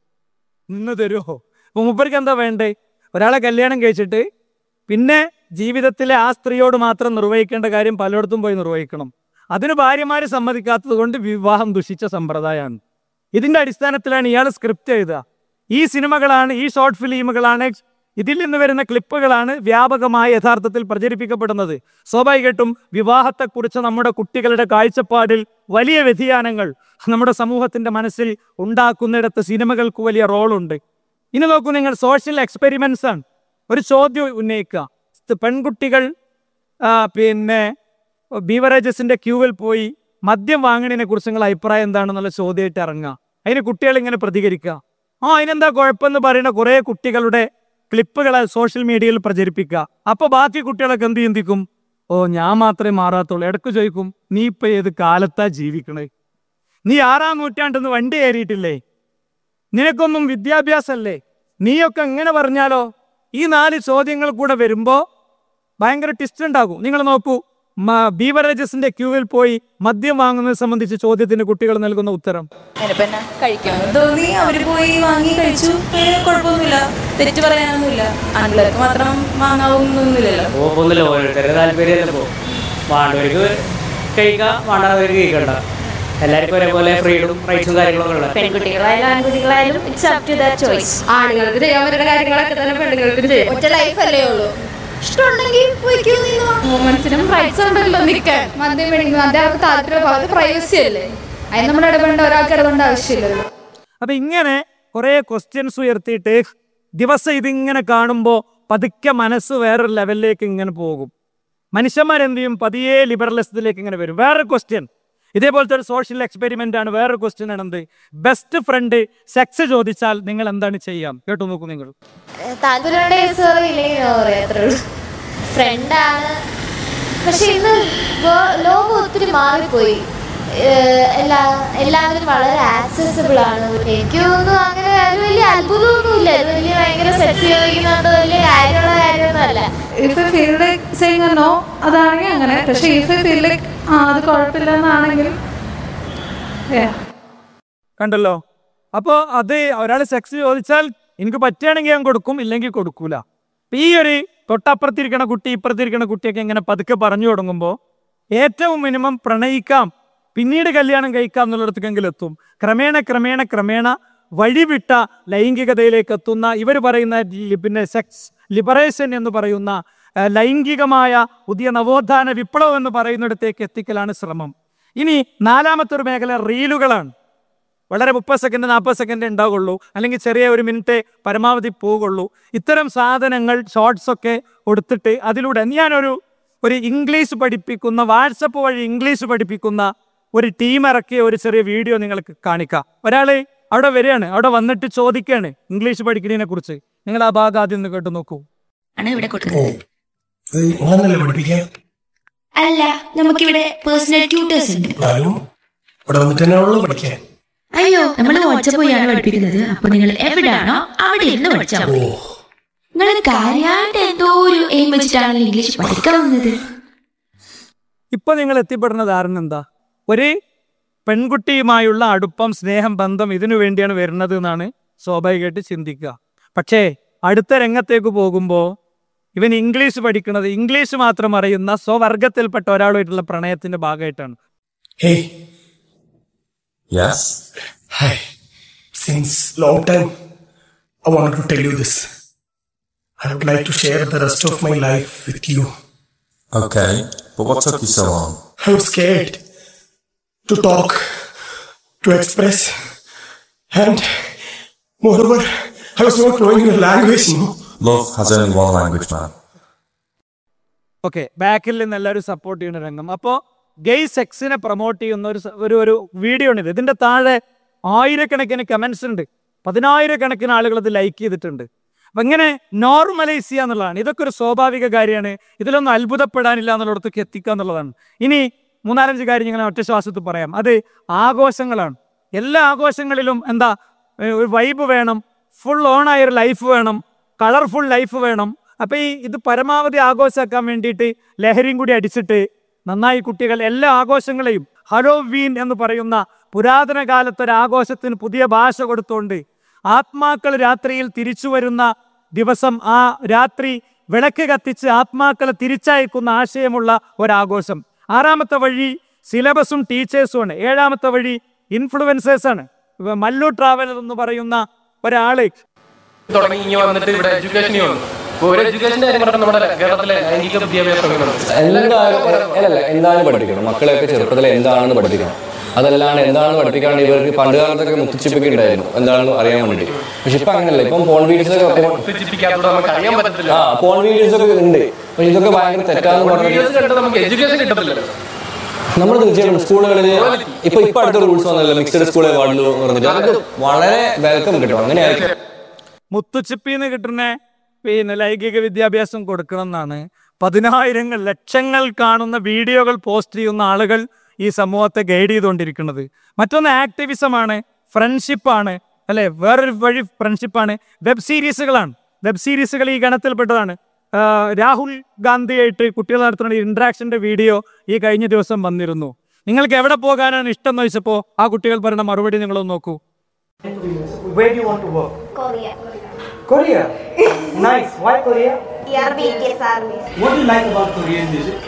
നിന്ന് തരുമോ അപ്പൊ മൂപ്പർക്ക് എന്താ വേണ്ടേ ഒരാളെ കല്യാണം കഴിച്ചിട്ട് പിന്നെ ജീവിതത്തിലെ ആ സ്ത്രീയോട് മാത്രം നിർവഹിക്കേണ്ട കാര്യം പലയിടത്തും പോയി നിർവഹിക്കണം അതിന് ഭാര്യമാര് സമ്മതിക്കാത്തത് കൊണ്ട് വിവാഹം ദുഷിച്ച സമ്പ്രദായമാണ് ഇതിന്റെ അടിസ്ഥാനത്തിലാണ് ഇയാൾ സ്ക്രിപ്റ്റ് എഴുതുക ഈ സിനിമകളാണ് ഈ ഷോർട്ട് ഫിലിമുകളാണ് ഇതിൽ നിന്ന് വരുന്ന ക്ലിപ്പുകളാണ് വ്യാപകമായി യഥാർത്ഥത്തിൽ പ്രചരിപ്പിക്കപ്പെടുന്നത് സ്വാഭാവികമായിട്ടും വിവാഹത്തെക്കുറിച്ച് നമ്മുടെ കുട്ടികളുടെ കാഴ്ചപ്പാടിൽ വലിയ വ്യതിയാനങ്ങൾ നമ്മുടെ സമൂഹത്തിന്റെ മനസ്സിൽ ഉണ്ടാക്കുന്നിടത്ത് സിനിമകൾക്ക് വലിയ റോളുണ്ട് ഇനി നോക്കൂ നിങ്ങൾ സോഷ്യൽ എക്സ്പെരിമെന്റ്സ് ആണ് ഒരു ചോദ്യം ഉന്നയിക്കുക സ് പെൺകുട്ടികൾ ആ, പിന്നെ ബീവറേജസിന്റെ ക്യൂവിൽ പോയി മദ്യം വാങ്ങണതിനെ കുറിച്ച് നിങ്ങൾ അഭിപ്രായം എന്താണെന്നുള്ള ചോദ്യമായിട്ട് ഇറങ്ങുക അതിന് കുട്ടികൾ ഇങ്ങനെ പ്രതികരിക്കുക ആ അതിനെന്താ കുഴപ്പമെന്ന് പറയുന്ന കുറേ കുട്ടികളുടെ ക്ലിപ്പുകളെ സോഷ്യൽ മീഡിയയിൽ പ്രചരിപ്പിക്കുക അപ്പൊ ബാക്കി കുട്ടികളൊക്കെ എന്ത് ചിന്തിക്കും ഓ ഞാൻ മാത്രമേ മാറാത്തുള്ളൂ ഇടക്ക് ചോദിക്കും നീ ഇപ്പൊ ഏത് കാലത്താ ജീവിക്കണേ നീ ആറാം നൂറ്റാണ്ടെന്ന് വണ്ടി കയറിയിട്ടില്ലേ നിനക്കൊന്നും വിദ്യാഭ്യാസമല്ലേ നീയൊക്കെ എങ്ങനെ പറഞ്ഞാലോ ഈ നാല് ചോദ്യങ്ങൾ കൂടെ വരുമ്പോ ഭയങ്കര ടിസ്റ്റ് ഉണ്ടാകും നിങ്ങൾ നോക്കൂ ബീവറേജസിന്റെ ക്യൂവിൽ പോയി മദ്യം വാങ്ങുന്നത് സംബന്ധിച്ച് ചോദ്യത്തിന് കുട്ടികൾ നൽകുന്ന ഉത്തരം പിന്നെ കഴിക്കണം തോന്നി അവര് പോയി വാങ്ങി കഴിച്ചു ഏ, കുഴപ്പമൊന്നുമില്ല തെറ്റ് പറയാനൊന്നുമില്ല ആൺപിള്ളേർക്ക് മാത്രം വാങ്ങാവുന്നൊന്നുമില്ലല്ലോ ഒന്നുമില്ല ഓരോരുത്തരുടെ താല്പര്യമല്ല ഇപ്പോൾ വേണ്ടവർക്ക് കഴിക്കാം വേണ്ടാത്തവർക്ക് കഴിക്കണ്ട എല്ലാവർക്കും ഒരേപോലെ ഫ്രീഡും റൈറ്റ്സും കാര്യങ്ങളൊക്കെ ഉള്ളത് പെൺകുട്ടികളായാലും ആൺകുട്ടികളായാലും it's up to their choice ആണുങ്ങൾക്ക് ചെയ്യാൻ പറ്റുന്ന കാര്യങ്ങളൊക്കെ തന്നെ പെണ്ണുങ്ങൾക്കും ചെയ്യാം ഒറ്റ ലൈഫ് അല്ലേ ഉള്ളൂ ഇഷ്ടമുണ്ടെങ്കിൽ പോയിക്കോ നീങ്ങോ വുമൻസിനും റൈറ്റ്സ് ഉണ്ടല്ലോ നിൽക്കാൻ മദ്യം മേടിക്കുന്നു അത് അവർക്ക് താല്പര്യം അത് പ്രൈവസി അല്ലേ അതിന് നമ്മൾ ഇടപെടേണ്ട ഒരാൾക്ക് ഇടപെടേണ്ട ആവശ്യമില്ലല്ലോ അപ്പൊ ഇങ്ങനെ കുറെ ക്വസ്റ്റ്യൻസ് ഉയർത്തിയിട്ട് ദിവസം ഇതിങ്ങനെ കാണുമ്പോൾ പതുക്കെ മനസ്സ് വേറൊരു ലെവലിലേക്ക് ഇങ്ങനെ പോകും മനുഷ്യന്മാരെന്ത് ചെയ്യും പതിയെ ലിബറലിസത്തിലേക്ക് ഇങ്ങനെ വരും വേറൊരു ക്വസ്റ്റ്യൻ ഇതേപോലത്തെ ഒരു സോഷ്യൽ എക്സ്പെരിമെന്റ് ആണ് വേറൊരു ക്വസ്റ്റ്യൻ ആണ് എന്ത് ബെസ്റ്റ് ഫ്രണ്ട് സെക്സ് ചോദിച്ചാൽ നിങ്ങൾ എന്താണ് ചെയ്യാം കേട്ടു നോക്കൂ നിങ്ങൾ താല്പര്യമുണ്ട് ഇല്ലെങ്കിൽ നോ പറയാം അത്രേ ഉള്ളൂ ഫ്രണ്ടാണ് പക്ഷെ ഇന്ന് വേ- ലോകം ഒത്തിരി മാറിപ്പോയി ഏഹ് എല്ലാ എല്ലാവരും വളരെ ആക്സസിബിൾ ആണ് എനിക്ക് തോന്നുന്നു അങ്ങനെ അത് വലിയ അത്ഭുതമൊന്നുമില്ല ഇത് വലിയ ഭയങ്കര സെക്സ് ചോദിക്കുന്നത് വലിയ കാര്യമുള്ള കാര്യമൊന്നുമല്ല if I feel like saying no അതാണെങ്കിൽ അങ്ങനെ പക്ഷെ ഇഫ് ഐ ഫീൽ ലൈക്ക് ആ അത് കുഴപ്പമില്ല എന്നാണെങ്കിൽ കണ്ടല്ലോ അപ്പോൾ അത് ഒരാൾ സെക്സ് ചോദിച്ചാൽ എനിക്ക് പറ്റുകയാണെങ്കിൽ ഞാൻ കൊടുക്കും ഇല്ലെങ്കിൽ കൊടുക്കൂല അപ്പൊ ഈ ഒരു തൊട്ടപ്പുറത്തിരിക്കണ കുട്ടി ഇപ്പുറത്തിരിക്കണ കുട്ടിയൊക്കെ ഇങ്ങനെ പതുക്കെ പറഞ്ഞു തുടങ്ങുമ്പോൾ ഏറ്റവും മിനിമം പ്രണയിക്കാം പിന്നീട് കല്യാണം കഴിക്കാം എന്നുള്ളിടത്തേക്കെങ്കിലും എത്തും ക്രമേണ ക്രമേണ ക്രമേണ വഴിവിട്ട ലൈംഗികതയിലേക്ക് എത്തുന്ന ഇവർ പറയുന്ന ലി- പിന്നെ സെക്സ് ലിബറേഷൻ എന്ന് പറയുന്ന ആ, ലൈംഗികമായ പുതിയ നവോത്ഥാന വിപ്ലവം എന്ന് പറയുന്നിടത്തേക്ക് എത്തിക്കലാണ് ശ്രമം ഇനി നാലാമത്തെ ഒരു മേഖല റീലുകളാണ് വളരെ മുപ്പത് സെക്കൻഡ് നാൽപ്പത് സെക്കൻഡ് ഉണ്ടാവുള്ളൂ അല്ലെങ്കിൽ ചെറിയ ഒരു മിനിറ്റ് പരമാവധി പോകുള്ളൂ ഇത്തരം സാധനങ്ങൾ ഷോർട്സ് ഒക്കെ കൊടുത്തിട്ട് അതിലൂടെ ഞാനൊരു ഒരു ഇംഗ്ലീഷ് പഠിപ്പിക്കുന്ന വാട്സപ്പ് വഴി ഇംഗ്ലീഷ് പഠിപ്പിക്കുന്ന ഒരു ടീം ഇറക്കിയ ഒരു ചെറിയ വീഡിയോ നിങ്ങൾക്ക് കാണിക്കാം ഒരാൾ അവിടെ വരികയാണ് അവിടെ വന്നിട്ട് ചോദിക്കുകയാണ് ഇംഗ്ലീഷ് പഠിക്കുന്നതിനെ കുറിച്ച് നിങ്ങൾ ആ ഭാഗം ആദ്യം ഒന്ന് കേട്ട് നോക്കൂ ആണ് ഇവിടെ കൊടുക്കുന്നത് നിങ്ങളെന്നല്ലേ പഠിപ്പിക്കാൻ അല്ല നമുക്കിവിടെ പേഴ്സണൽ ട്യൂട്ടേഴ്സ് ഉണ്ട് ഞാനും ഇവിടെ വന്നിട്ട് തന്നെയാണല്ലോ പഠിക്കാൻ അയ്യോ നമ്മൾ വാട്സപ്പ് പോയാണ് പഠിപ്പിക്കുന്നത് അപ്പൊ നിങ്ങൾ എവിടെയാണോ അവിടെ ഇരുന്ന് പഠിച്ചാൽ മതി നിങ്ങൾ കാര്യമായിട്ട് എന്തോ ഒരു എയിം വെച്ചിട്ടാണല്ലോ ഇംഗ്ലീഷ് പഠിക്കാൻ വന്നത് ഇപ്പൊ നിങ്ങൾ എത്തിപ്പെടുന്ന ധാരണ എന്താ ഒരു പെൺകുട്ടിയുമായുള്ള അടുപ്പം സ്നേഹം ബന്ധം ഇതിനു വേണ്ടിയാണ് വരുന്നത് എന്നാണ് സ്വാഭാവികമായിട്ട് ചിന്തിക്കുക പക്ഷേ അടുത്ത രംഗത്തേക്ക് പോകുമ്പോൾ ഇവൻ ഇംഗ്ലീഷ് പഠിക്കുന്നത് ഇംഗ്ലീഷ് മാത്രം അറിയുന്ന സ്വവർഗത്തിൽപ്പെട്ട ഒരാളുമായിട്ടുള്ള പ്രണയത്തിന്റെ ഭാഗമായിട്ടാണ് Hey, Yes? hi. Since long time, I wanted to tell you this. I would like to share the rest of my life with you. Okay, but what took you so long? I was scared to talk, to express, and moreover, I was not knowing your language, you know. Love has only one language, man. Okay ബാക്കിൽ നിന്ന് എല്ലാവരും support ചെയ്യുന്ന രംഗം അപ്പോൾ gay സെക്സിനെ promote ചെയ്യുന്ന ഒരു സ- ഒരു ഒരു വീഡിയോ ആണ് ഇത് ഇതിന്റെ താഴെ ആയിരക്കണക്കിന് കമന്റ്സ് ഉണ്ട് പതിനായിരക്കണക്കിന് ആളുകൾ ഇത് ലൈക്ക് ചെയ്തിട്ടുണ്ട് അപ്പൊ ഇങ്ങനെ നോർമലൈസ് ചെയ്യുക എന്നുള്ളതാണ് ഇതൊക്കെ ഒരു സ്വാഭാവിക കാര്യമാണ് ഇതിലൊന്നും അത്ഭുതപ്പെടാനില്ല എന്നുള്ളിടത്തേക്ക് എത്തിക്കുക എന്നുള്ളതാണ് ഇനി മൂന്നാലഞ്ച് കാര്യം ഇങ്ങനെ ഒറ്റ ശ്വാസത്തിൽ പറയാം അത് ആഘോഷങ്ങളാണ് എല്ലാ ആഘോഷങ്ങളിലും എന്താ ഏ, ഒരു വൈബ് വേണം ഫുൾ ഓൺ ആയ ഒരു ലൈഫ് വേണം കളർഫുൾ ലൈഫ് വേണം അപ്പൊ ഈ ഇത് പരമാവധി ആഘോഷമാക്കാൻ വേണ്ടിയിട്ട് ലഹരിയും കൂടി അടിച്ചിട്ട് നന്നായി കുട്ടികൾ എല്ലാ ആഘോഷങ്ങളെയും ഹലോവീൻ എന്ന് പറയുന്ന പുരാതന കാലത്തെ ഒരു ആഘോഷത്തിന് പുതിയ ഭാഷ കൊടുത്തുകൊണ്ട് ആത്മാക്കൾ രാത്രിയിൽ തിരിച്ചു വരുന്ന ദിവസം ആ രാത്രി വിളക്ക് കത്തിച്ച് ആത്മാക്കളെ തിരിച്ചയക്കുന്ന ആശയമുള്ള ഒരാഘോഷം ആറാമത്തെ വഴി സിലബസും ടീച്ചേഴ്സും ആണ് ഏഴാമത്തെ വഴി ഇൻഫ്ലുവൻസേഴ്സ് ആണ് ഇവ മല്ലു ട്രാവലർ എന്ന് പറയുന്ന ഒരാള് തുടങ്ങി ഇങ്ങനെ വന്നിട്ട് ഇവിടെ എഡ്യൂക്കേഷനിൽ വന്നു ഇപ്പൊ ഒരു എഡ്യൂക്കേഷന്റെ കാര്യം പറഞ്ഞാൽ നമ്മുടെ കേരളത്തിലെ ലൈംഗിക വിദ്യാഭ്യാസം എന്തായാലും അല്ലല്ല എന്തായാലും പഠിപ്പിക്കണം മക്കളെയൊക്കെ ചെറുപ്പത്തിൽ എന്താണെന്ന് പഠിപ്പിക്കണം അതല്ലാണ്ട് എന്താണെന്ന് പഠിപ്പിക്കാണ്ട് ഇവർക്ക് പണ്ട് കാലത്തൊക്കെ മുത്തിച്ചിപ്പൊക്കെ ഉണ്ടായിരുന്നു എന്താണെന്ന് അറിയാൻ വേണ്ടി പക്ഷെ ഇപ്പൊ അങ്ങനെയല്ല ഇപ്പം പോൺ വീഡിയോസ് ഒക്കെ ഉത്തേജിപ്പിക്കാത്തതുകൊണ്ട് നമുക്ക് അറിയാൻ പറ്റത്തില്ല ആ പോൺ വീഡിയോസ് ഒക്കെ ഉണ്ട് പക്ഷെ ഇതൊക്കെ ഭയങ്കര തെറ്റാന്ന് വീഡിയോസ് പറഞ്ഞിട്ട് കണ്ട് നമുക്ക് എഡ്യൂക്കേഷൻ കിട്ടത്തില്ലല്ലോ നമ്മൾ തീർച്ചയായിട്ടും സ്കൂളുകളിൽ ഇപ്പൊ ഇപ്പൊ അടുത്ത റൂൾസ് വന്നല്ലോ മിക്സഡ് സ്കൂളെ പാടുള്ളൂ എന്ന് പറഞ്ഞിട്ട് അതൊക്കെ വളരെ വെൽക്കം കിട്ടും അങ്ങനെയായിരിക്കും മുത്തുച്ചിപ്പിന്ന് കിട്ടുന്ന പിന്നെ ലൈംഗിക വിദ്യാഭ്യാസം കൊടുക്കണം എന്നാണ് പതിനായിരങ്ങൾ ലക്ഷങ്ങൾ കാണുന്ന വീഡിയോകൾ പോസ്റ്റ് ചെയ്യുന്ന ആളുകൾ ഈ സമൂഹത്തെ ഗൈഡ് ചെയ്തുകൊണ്ടിരിക്കുന്നത് മറ്റൊന്ന് ആക്ടിവിസമാണ് ഫ്രണ്ട്ഷിപ്പാണ് അല്ലെ വേറൊരു വഴി ഫ്രണ്ട്ഷിപ്പാണ് വെബ് സീരീസുകളാണ് വെബ് സീരീസുകൾ ഈ ഗണത്തിൽപ്പെട്ടതാണ് ആ, രാഹുൽ ഗാന്ധിയായിട്ട് കുട്ടികൾ നടത്തുന്ന ഇന്ററാക്ഷന്റെ വീഡിയോ ഈ കഴിഞ്ഞ ദിവസം വന്നിരുന്നു നിങ്ങൾക്ക് എവിടെ പോകാനാണ് ഇഷ്ടം എന്ന് ചോദിച്ചപ്പോൾ ആ കുട്ടികൾ പറയുന്ന മറുപടി നിങ്ങളൊന്ന് നോക്കൂ Where do you want to work? Korea. Korea. nice. Why Korea? Yeah, BTS army. What do you like about Korean music?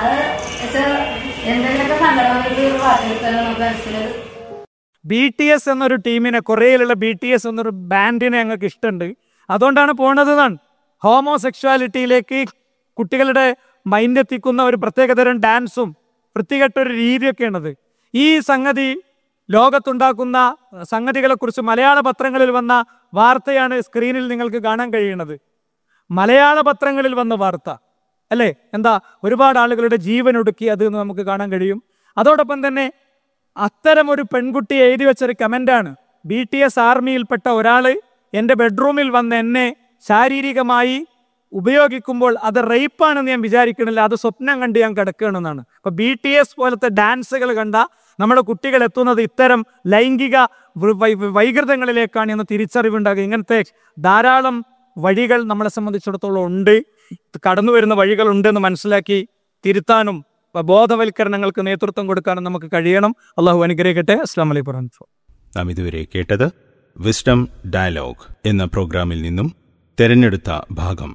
എന്തെങ്കിലുമൊക്കെ സങ്കടം നമുക്ക് മനസ്സിലത് ബി ടി എസ് എന്നൊരു ടീമിനെ കൊറിയയിലുള്ള ബി ടി എസ് എന്നൊരു ബാൻഡിനെ ഞങ്ങൾക്ക് ഇഷ്ടമുണ്ട് അതുകൊണ്ടാണ് പോണത് എന്നാണ് ഹോമോസെക്ഷുവാലിറ്റിയിലേക്ക് കുട്ടികളുടെ മൈൻഡ് എത്തിക്കുന്ന ഒരു പ്രത്യേകതരം ഡാൻസും വൃത്തികെട്ട ഒരു രീതിയൊക്കെയാണത് ഈ സംഗതി ലോകത്തുണ്ടാക്കുന്ന സംഗതികളെക്കുറിച്ച് മലയാള പത്രങ്ങളിൽ വന്ന വാർത്തയാണ് സ്ക്രീനിൽ നിങ്ങൾക്ക് കാണാൻ കഴിയുന്നത് മലയാള പത്രങ്ങളിൽ വന്ന വാർത്ത അല്ലേ എന്താ ഒരുപാട് ആളുകളുടെ ജീവൻ ഒടുക്കി അത് എന്ന് നമുക്ക് കാണാൻ കഴിയും അതോടൊപ്പം തന്നെ അത്തരം ഒരു പെൺകുട്ടി എഴുതി വെച്ചൊരു കമൻ്റാണ് ബി ടി എസ് ആർമിയിൽപ്പെട്ട ഒരാൾ എൻ്റെ ബെഡ്റൂമിൽ വന്ന് എന്നെ ശാരീരികമായി ഉപയോഗിക്കുമ്പോൾ അത് റേപ്പാണെന്ന് ഞാൻ വിചാരിക്കണില്ല അത് സ്വപ്നം കണ്ട് ഞാൻ കിടക്കുകയാണെന്നാണ് അപ്പൊ ബി ടി എസ് പോലത്തെ ഡാൻസുകൾ കണ്ട നമ്മുടെ കുട്ടികൾ എത്തുന്നത് ഇത്തരം ലൈംഗിക വൃ- വൈ- വൈകൃതങ്ങളിലേക്കാണ് എന്ന് തിരിച്ചറിവുണ്ടാകുക ഇങ്ങനത്തെ ധാരാളം വഴികൾ നമ്മളെ സംബന്ധിച്ചിടത്തോളം ഉണ്ട് കടന്നു വരുന്ന വഴികൾ ഉണ്ടെന്ന് മനസ്സിലാക്കി തിരുത്താനും ബോധവൽക്കരണങ്ങൾക്ക് നേതൃത്വം കൊടുക്കാനും നമുക്ക് കഴിയണം അള്ളാഹു അനുഗ്രഹിക്കട്ടെ അസ്ലാം വലൈക്കും വറഹ്മത്തുള്ളാഹി നാം ഇതുവരെ കേട്ടത് വിസ്ഡം ഡയലോഗ് എന്ന പ്രോഗ്രാമിൽ നിന്നും തെരഞ്ഞെടുത്ത ഭാഗം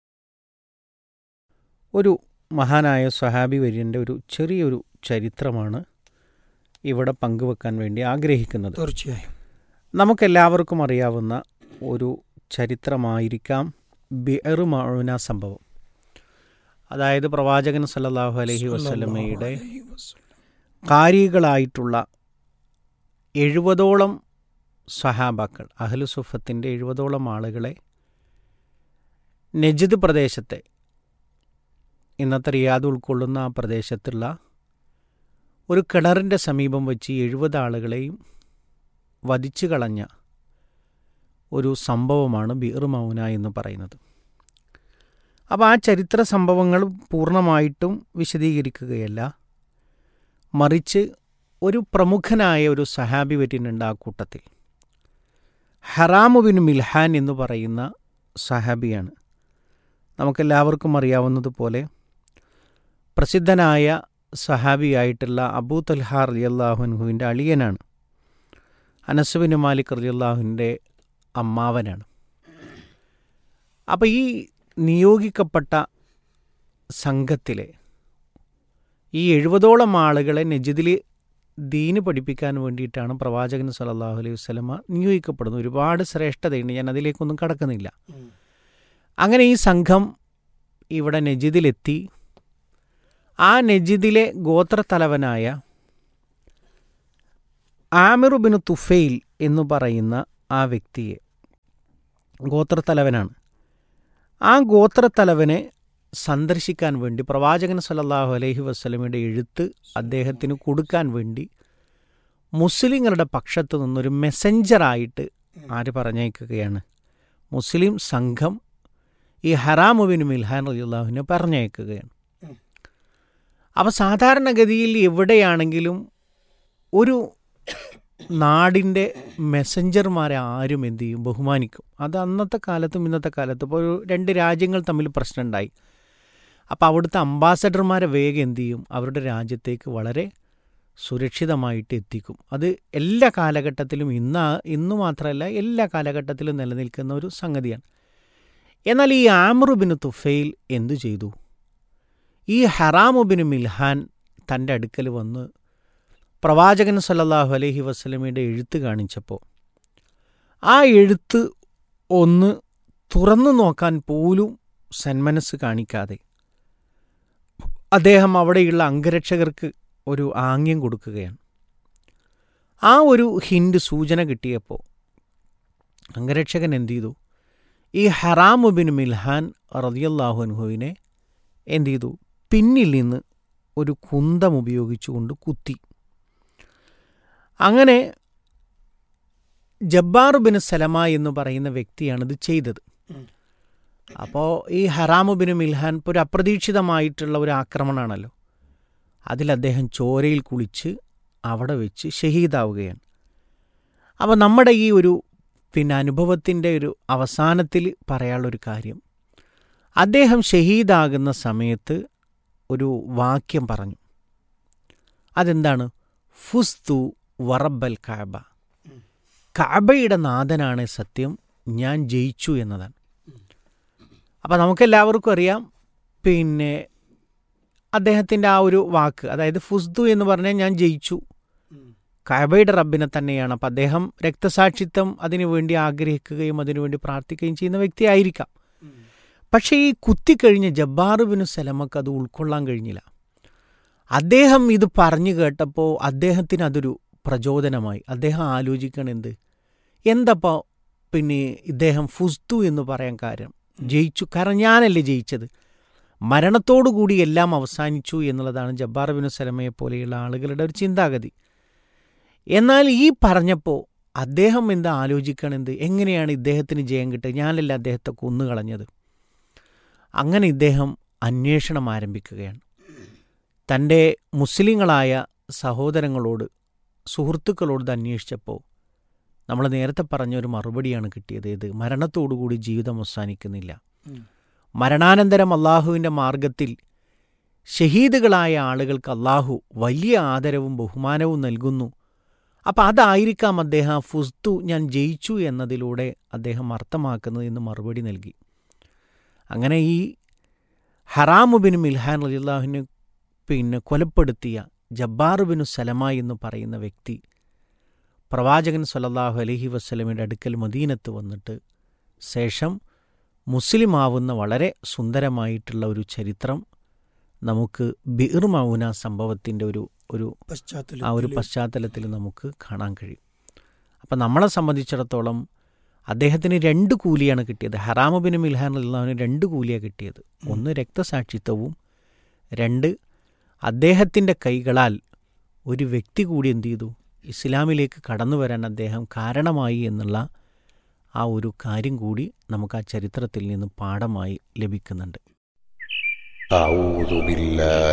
ഒരു മഹാനായ സ്വഹാബി വര്യൻ്റെ ഒരു ചെറിയൊരു ചരിത്രമാണ് ഇവിടെ പങ്കുവെക്കാൻ വേണ്ടി ആഗ്രഹിക്കുന്നത് തീർച്ചയായും നമുക്കെല്ലാവർക്കും അറിയാവുന്ന ഒരു ചരിത്രമായിരിക്കാം ബിഅർ മൗന സംഭവം അതായത് പ്രവാചകൻ സല്ലല്ലാഹു അലൈഹി വസല്ലമയുടെ കാരികളായിട്ടുള്ള എഴുപതോളം സഹാബാക്കൾ അഹ്ലുസുഫത്തിൻ്റെ എഴുപതോളം ആളുകളെ നജിദ് പ്രദേശത്തെ ഇന്നത്തെ റിയാദ് ഉൾക്കൊള്ളുന്ന ആ പ്രദേശത്തുള്ള ഒരു കിണറിൻ്റെ സമീപം വെച്ച് എഴുപത് ആളുകളെയും വധിച്ചു കളഞ്ഞ ഒരു സംഭവമാണ് ബീർ മൗന എന്ന് പറയുന്നത് അപ്പോൾ ആ ചരിത്ര സംഭവങ്ങൾ പൂർണ്ണമായിട്ടും വിശദീകരിക്കുകയല്ല മറിച്ച് ഒരു പ്രമുഖനായ ഒരു സഹാബി വരുന്നുണ്ട് ആ കൂട്ടത്തിൽ ഹറാമുബിൻ മിൽഹാൻ എന്ന് പറയുന്ന സഹാബിയാണ് നമുക്കെല്ലാവർക്കും അറിയാവുന്നതുപോലെ പ്രസിദ്ധനായ സഹാബിയായിട്ടുള്ള അബൂ തൽഹാർ റലിയല്ലാഹുൻഹുവിൻ്റെ അളിയനാണ് അനസുബിൻ മാലിക് റലിയല്ലാഹുവിൻ്റെ അമ്മാവനാണ് അപ്പോൾ ഈ നിയോഗിക്കപ്പെട്ട സംഘത്തിലെ ഈ എഴുപതോളം ആളുകളെ നജിദിൽ ദീന് പഠിപ്പിക്കാൻ വേണ്ടിയിട്ടാണ് പ്രവാചകൻ സല്ലല്ലാഹു അലൈഹി വസ്ലമ നിയോഗിക്കപ്പെടുന്നത് ഒരുപാട് ശ്രേഷ്ഠതയുണ്ട് ഞാൻ അതിലേക്കൊന്നും കടക്കുന്നില്ല അങ്ങനെ ഈ സംഘം ഇവിടെ നജിദിലെത്തി ആ നജിദിലെ ഗോത്രത്തലവനായ ആമിറുബിന് തുഫെയിൽ എന്ന് പറയുന്ന ആ വ്യക്തിയെ ഗോത്രത്തലവനാണ് ആ ഗോത്രത്തലവനെ സന്ദർശിക്കാൻ വേണ്ടി പ്രവാചകൻ സല്ലല്ലാഹു അലൈഹി വസ്ലമയുടെ എഴുത്ത് അദ്ദേഹത്തിന് കൊടുക്കാൻ വേണ്ടി മുസ്ലിങ്ങളുടെ പക്ഷത്തു നിന്നൊരു മെസ്സഞ്ചറായിട്ട് ആര് പറഞ്ഞയക്കുകയാണ് മുസ്ലിം സംഘം ഈ ഹറാമുബിൻ മിൽഹാൻ അലിയുള്ളാഹുവിനെ പറഞ്ഞയക്കുകയാണ് അപ്പോൾ സാധാരണഗതിയിൽ എവിടെയാണെങ്കിലും ഒരു നാടിൻ്റെ മെസ്സഞ്ചർമാരെ ആരും എന്ത് ചെയ്യും ബഹുമാനിക്കും അത് അന്നത്തെ കാലത്തും ഇന്നത്തെ കാലത്തും ഇപ്പോൾ ഒരു രണ്ട് രാജ്യങ്ങൾ തമ്മിൽ പ്രശ്നമുണ്ടായി അപ്പോൾ അവിടുത്തെ അംബാസഡർമാരെ വേഗം എന്ത് ചെയ്യും അവരുടെ രാജ്യത്തേക്ക് വളരെ സുരക്ഷിതമായിട്ട് എത്തിക്കും അത് എല്ലാ കാലഘട്ടത്തിലും ഇന്ന് ഇന്ന് മാത്രമല്ല എല്ലാ കാലഘട്ടത്തിലും നിലനിൽക്കുന്ന ഒരു സംഗതിയാണ് എന്നാൽ ഈ ആമറുബിന് തുഫയിൽ എന്തു ചെയ്തു ഈ ഹറാമുബിന് മിൽഹാൻ തൻ്റെ അടുക്കൽ വന്ന് പ്രവാചകൻ സല്ലല്ലാഹു അലൈഹി വസ്ലമയുടെ എഴുത്ത് കാണിച്ചപ്പോൾ ആ എഴുത്ത് ഒന്ന് തുറന്നു നോക്കാൻ പോലും സന്മനസ് കാണിക്കാതെ അദ്ദേഹം അവിടെയുള്ള അംഗരക്ഷകർക്ക് ഒരു ആംഗ്യം കൊടുക്കുകയാണ് ആ ഒരു ഹിൻഡ് സൂചന കിട്ടിയപ്പോൾ അംഗരക്ഷകൻ എന്ത് ചെയ്തു ഈ ഹറാമുബിൻ മിൽഹാൻ റതിയല്ലാഹു അൻഹുവിനെ എന്ത് ചെയ്തു പിന്നിൽ നിന്ന് ഒരു കുന്തം ഉപയോഗിച്ചുകൊണ്ട് കുത്തി അങ്ങനെ ജബ്ബാർ ബിൻ സലമ എന്ന് പറയുന്ന വ്യക്തിയാണിത് ചെയ്തത് അപ്പോൾ ഈ ഹറാമുബിൻ മിൽഹാൻ ഇപ്പോൾ ഒരു അപ്രതീക്ഷിതമായിട്ടുള്ള ഒരു ആക്രമണമാണല്ലോ അതിൽ അദ്ദേഹം ചോരയിൽ കുളിച്ച് അവിടെ വെച്ച് ഷഹീദാവുകയാണ് അപ്പോൾ നമ്മുടെ ഈ ഒരു പിന്നെ അനുഭവത്തിൻ്റെ ഒരു അവസാനത്തിൽ പറയാനുള്ളൊരു കാര്യം അദ്ദേഹം ഷഹീദാകുന്ന സമയത്ത് ഒരു വാക്യം പറഞ്ഞു അതെന്താണ് ഫുസ്തു വറബൽ കാബ കാബയുടെ നാഥനാണ് സത്യം ഞാൻ ജയിച്ചു എന്നതാണ് അപ്പം നമുക്കെല്ലാവർക്കും അറിയാം പിന്നെ അദ്ദേഹത്തിൻ്റെ ആ ഒരു വാക്ക് അതായത് ഫുസ്തു എന്ന് പറഞ്ഞാൽ ഞാൻ ജയിച്ചു കാബയുടെ റബ്ബിനെ തന്നെയാണ് അപ്പം അദ്ദേഹം രക്തസാക്ഷിത്വം അതിനു വേണ്ടി ആഗ്രഹിക്കുകയും അതിനുവേണ്ടി പ്രാർത്ഥിക്കുകയും ചെയ്യുന്ന വ്യക്തിയായിരിക്കാം പക്ഷേ ഈ കുത്തിക്കഴിഞ്ഞ ജബ്ബാറുബിന് സലമക്ക് അത് ഉൾക്കൊള്ളാൻ കഴിഞ്ഞില്ല അദ്ദേഹം ഇത് പറഞ്ഞു കേട്ടപ്പോൾ അദ്ദേഹത്തിന് അതൊരു പ്രചോദനമായി അദ്ദേഹം ആലോചിക്കണം എന്ത് എന്തപ്പോൾ പിന്നെ ഇദ്ദേഹം ഫുസ്തു എന്ന് പറയാൻ കാര്യം ജയിച്ചു കാരണം ഞാനല്ലേ ജയിച്ചത് മരണത്തോടുകൂടി എല്ലാം അവസാനിച്ചു എന്നുള്ളതാണ് ജബ്ബാർ ബിൻ സലമയെ പോലെയുള്ള ആളുകളുടെ ഒരു ചിന്താഗതി എന്നാൽ ഈ പറഞ്ഞപ്പോൾ അദ്ദേഹം എന്താ ആലോചിക്കണെന്ത് എങ്ങനെയാണ് ഇദ്ദേഹത്തിന് ജയം കിട്ടുക ഞാനല്ല അദ്ദേഹത്തെ കൊന്നുകളഞ്ഞത് അങ്ങനെ ഇദ്ദേഹം അന്വേഷണം ആരംഭിക്കുകയാണ് തൻ്റെ മുസ്ലിങ്ങളായ സഹോദരങ്ങളോട് സുഹൃത്തുക്കളോട് ഇത് അന്വേഷിച്ചപ്പോൾ നമ്മൾ നേരത്തെ പറഞ്ഞ ഒരു മറുപടിയാണ് കിട്ടിയത് ഇത് മരണത്തോടുകൂടി ജീവിതം അവസാനിക്കുന്നില്ല മരണാനന്തരം അള്ളാഹുവിൻ്റെ മാർഗത്തിൽ ഷഹീദുകളായ ആളുകൾക്ക് അള്ളാഹു വലിയ ആദരവും ബഹുമാനവും നൽകുന്നു അപ്പം അതായിരിക്കാം അദ്ദേഹം ഫുസ്തു ഞാൻ ജയിച്ചു എന്നതിലൂടെ അദ്ദേഹം അർത്ഥമാക്കുന്നത് എന്ന് മറുപടി നൽകി അങ്ങനെ ഈ ഹറാമുബിൻ മിൽഹാൻ അലിള്ളാഹുവിനെ പിന്നെ കൊലപ്പെടുത്തിയ ജബ്ബാറുബിനു സലമ എന്ന് പറയുന്ന വ്യക്തി പ്രവാചകൻ സല്ലല്ലാഹു അലഹി വസ്ലമിൻ്റെ അടുക്കൽ മദീനത്ത് വന്നിട്ട് ശേഷം മുസ്ലിം ആവുന്ന വളരെ സുന്ദരമായിട്ടുള്ള ഒരു ചരിത്രം നമുക്ക് ബിർ മൗന സംഭവത്തിൻ്റെ ഒരു ഒരു ആ ഒരു പശ്ചാത്തലത്തിൽ നമുക്ക് കാണാൻ കഴിയും അപ്പം നമ്മളെ സംബന്ധിച്ചിടത്തോളം അദ്ദേഹത്തിന് രണ്ട് കൂലിയാണ് കിട്ടിയത് ഹറാമുബിൻ മിൽഹാൻ അള്ളാഹുവിന് രണ്ട് കൂലിയാണ് കിട്ടിയത് ഒന്ന് രക്തസാക്ഷിത്വവും രണ്ട് അദ്ദേഹത്തിൻ്റെ കൈകളാൽ ഒരു വ്യക്തി കൂടി എന്തു ചെയ്തു ഇസ്ലാമിലേക്ക് കടന്നു വരാൻ അദ്ദേഹം കാരണമായി എന്നുള്ള ആ ഒരു കാര്യം കൂടി നമുക്ക് ആ ചരിത്രത്തിൽ നിന്ന് പാഠമായി ലഭിക്കുന്നുണ്ട് أعوذ بالله